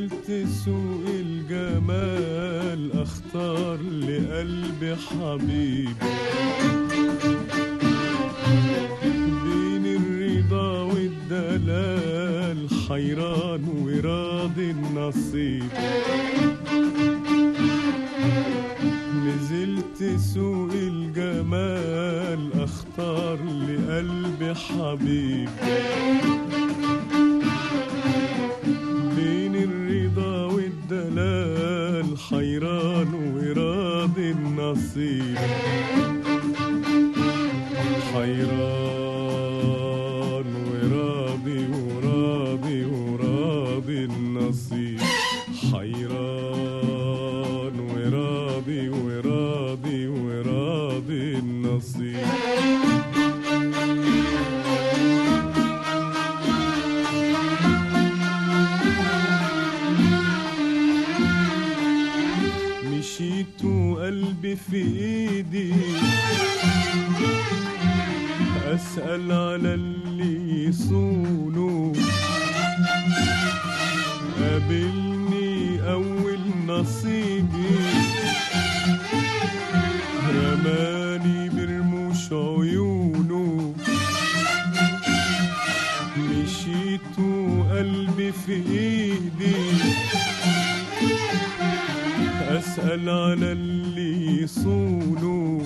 نزلت سوق الجمال اختار لقلبي حبيب بين الرضا والدلال حيران وراضي النصيب نزلت سوق الجمال اختار لقلبي حبيب بين الرضا والدلال حيران وراضي النصيب حيران وراضي وراضي وراضي النصيب حيران وراضي وراضي وراضي النصيب مشيت وقلبي في ايدي اسال على اللي يصونه قابلني اول نصيبي رماني برموش عيونه مشيت وقلبي في ايدي أسأل على اللي يصونه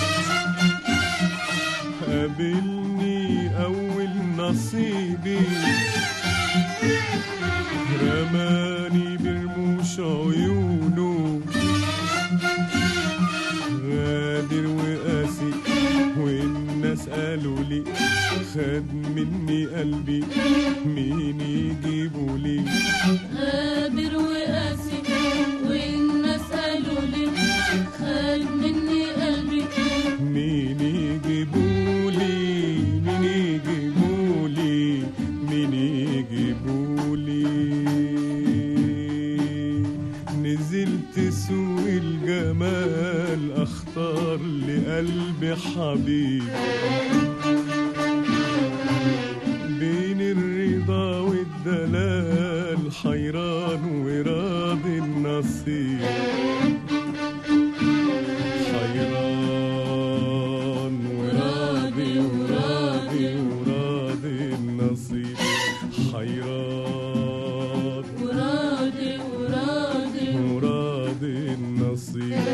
قابلني أول نصيبي رماني برموش عيونه غادر وقاسي والناس قالوا لي خد مني قلبي مين يجيبه لي غادر وقاسي والناس قالوا لي خد مني قلبي مين يجيبولي مين يجيبولي مين يجيبولي نزلت سوق الجمال اختار لقلبي حبيب بين الرضا والدلال حيران وراضي النصيب حيران وراضي وراضي وراضي النصيب حيران وراضي وراضي وراضي النصيب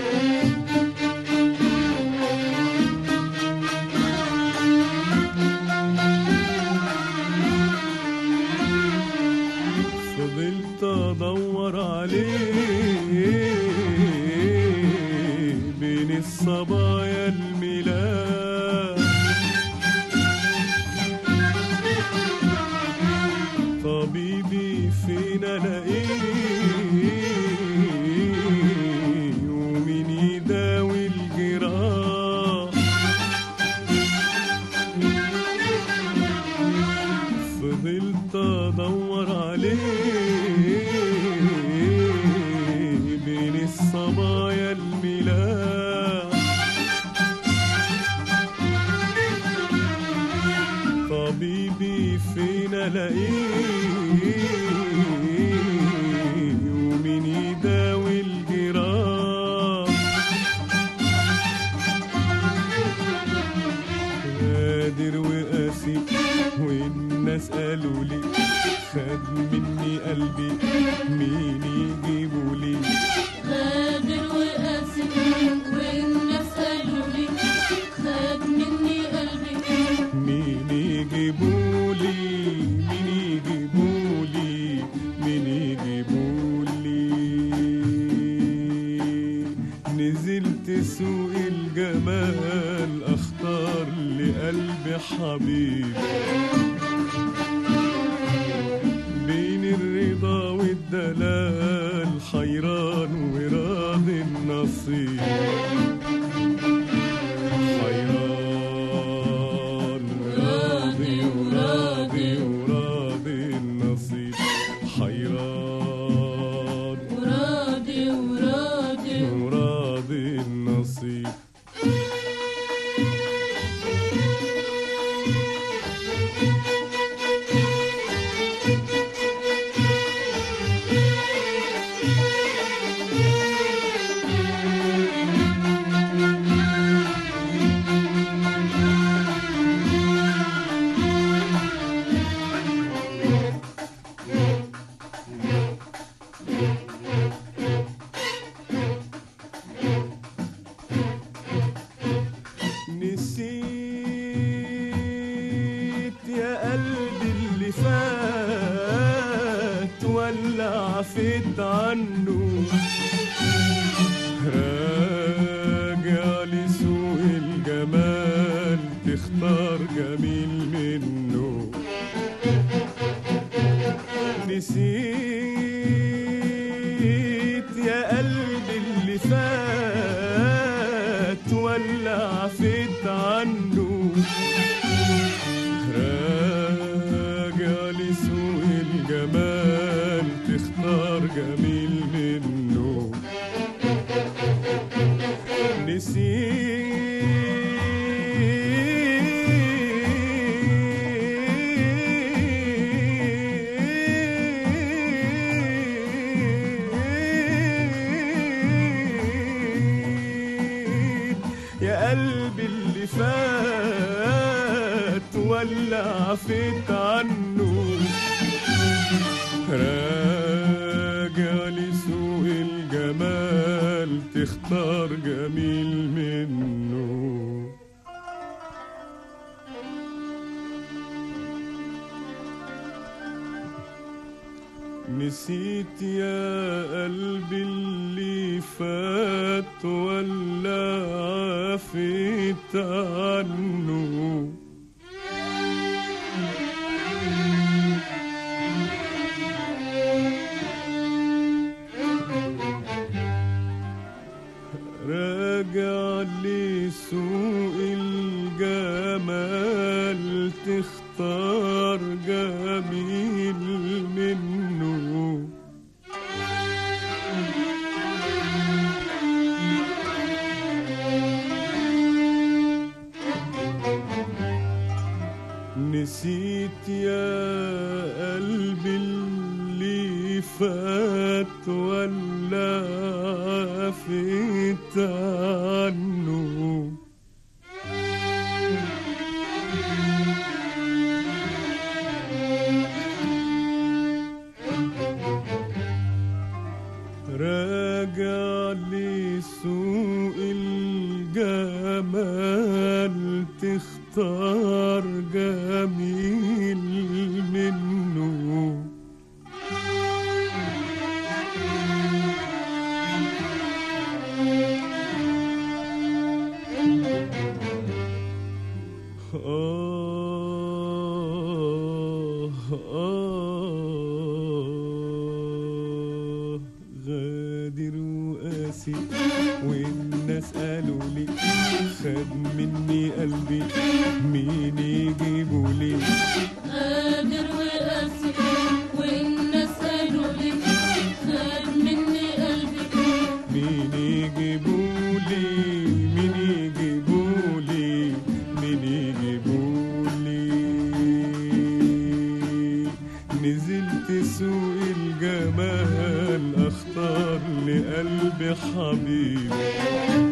فضلت ادور عليه بين الصبايا الميلاد طبيبي فين الاقيه ومين يداوي الجراح فضلت ادور عليه بين الصبايا الملاح طبيبي فين الاقيه ومين يداوي الجراح غادر وقاسي والناس قالوا لي خد مني قلبي مين يجيبه لي غادر وقاسي والناس قالوا لي خد مني قلبي مين يجيبه لي مين يجيبه لي مين يجيبه لي نزلت سوق الجمال اختار لقلبي حبيب بين الرضا والدلال حيران وراضي النصيب حيران وراضي وراضي وراضي النصيب حيران وراضي وراضي وراضي النصيب نسيت يا قلبي اللي فات ولا عفيت عنه راجع لسوق الجمال تختار جميل منه نسيت يا قلبي اللي فات ولا عفيت عنه راجع لسوق الجمال تختار جميل منه نسيت يا قلبي اللي فات ولا عفيت عنه راجع لسوق الجمال تختار جميل منه نسيت يا قلبي اللي فات ولا عفيت عنه راجع لسوق الجمال تختار جميل منه نسيت يا قلبي اللي فات ولا عفيت عنه راجع لسوق الجمال تختار جميل منه آه آه غادر وقاسي والناس قالوا لي خد مني قلبي مين يجيبه لي قادر وقاسي والناس قالوا لي خد مني قلبي مين يجيبه لي مين يجيبه لي مين يجيبه لي نزلت سوق الجمال اختار لقلبي حبيب